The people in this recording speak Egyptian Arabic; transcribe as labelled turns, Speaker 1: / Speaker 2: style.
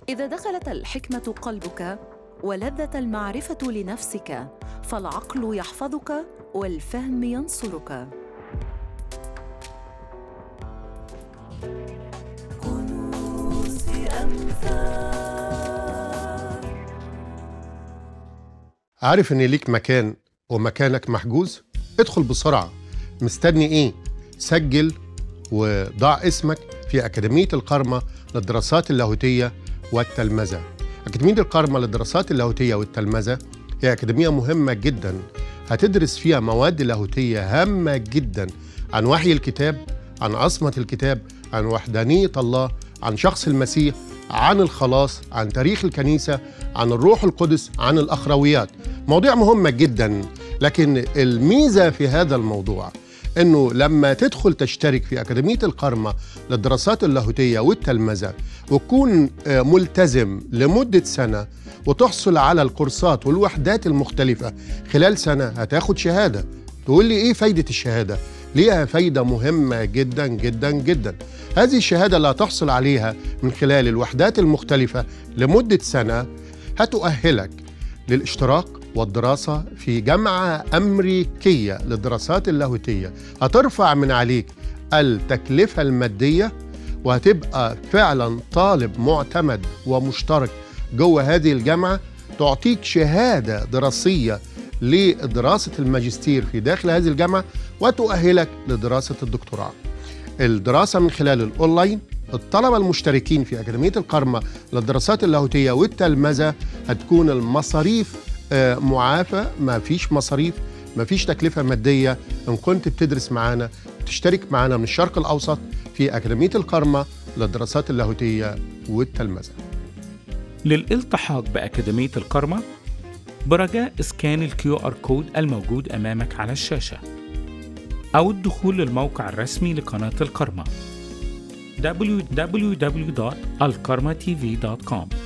Speaker 1: إذا دخلت الحكمة قلبك ولذة المعرفة لنفسك فالعقل يحفظك والفهم ينصرك كنوز
Speaker 2: عارف ان ليك مكان ومكانك محجوز ادخل بسرعة مستني ايه سجل وضع اسمك في أكاديمية القرمة للدراسات اللاهوتية والتلمذة أكاديمية القرمة للدراسات اللاهوتية والتلمذة هي أكاديمية مهمة جدا هتدرس فيها مواد لاهوتية هامة جدا عن وحي الكتاب عن عصمة الكتاب عن وحدانية الله عن شخص المسيح عن الخلاص عن تاريخ الكنيسة عن الروح القدس عن الأخرويات مواضيع مهمة جدا لكن الميزة في هذا الموضوع انه لما تدخل تشترك في اكاديميه القرمه للدراسات اللاهوتيه والتلمذه وتكون آه، ملتزم لمده سنه وتحصل على الكورسات والوحدات المختلفه خلال سنه هتاخد شهاده تقول لي ايه فايده الشهاده ليها فايده مهمه جدا جدا جدا هذه الشهاده اللي هتحصل عليها من خلال الوحدات المختلفه لمده سنه هتؤهلك للاشتراك والدراسة في جامعة أمريكية للدراسات اللاهوتية هترفع من عليك التكلفة المادية وهتبقى فعلا طالب معتمد ومشترك جوه هذه الجامعة تعطيك شهادة دراسية لدراسة الماجستير في داخل هذه الجامعة وتؤهلك لدراسة الدكتوراه الدراسة من خلال الأونلاين الطلبة المشتركين في أكاديمية القرمة للدراسات اللاهوتية والتلمذة هتكون المصاريف آه، معافى ما فيش مصاريف ما فيش تكلفة مادية إن كنت بتدرس معانا تشترك معانا من الشرق الأوسط في أكاديمية القرمة للدراسات اللاهوتية والتلمذة
Speaker 3: للالتحاق بأكاديمية الكرمة برجاء اسكان الكيو ار كود الموجود أمامك على الشاشة أو الدخول للموقع الرسمي لقناة الكرمة www.alkarmatv.com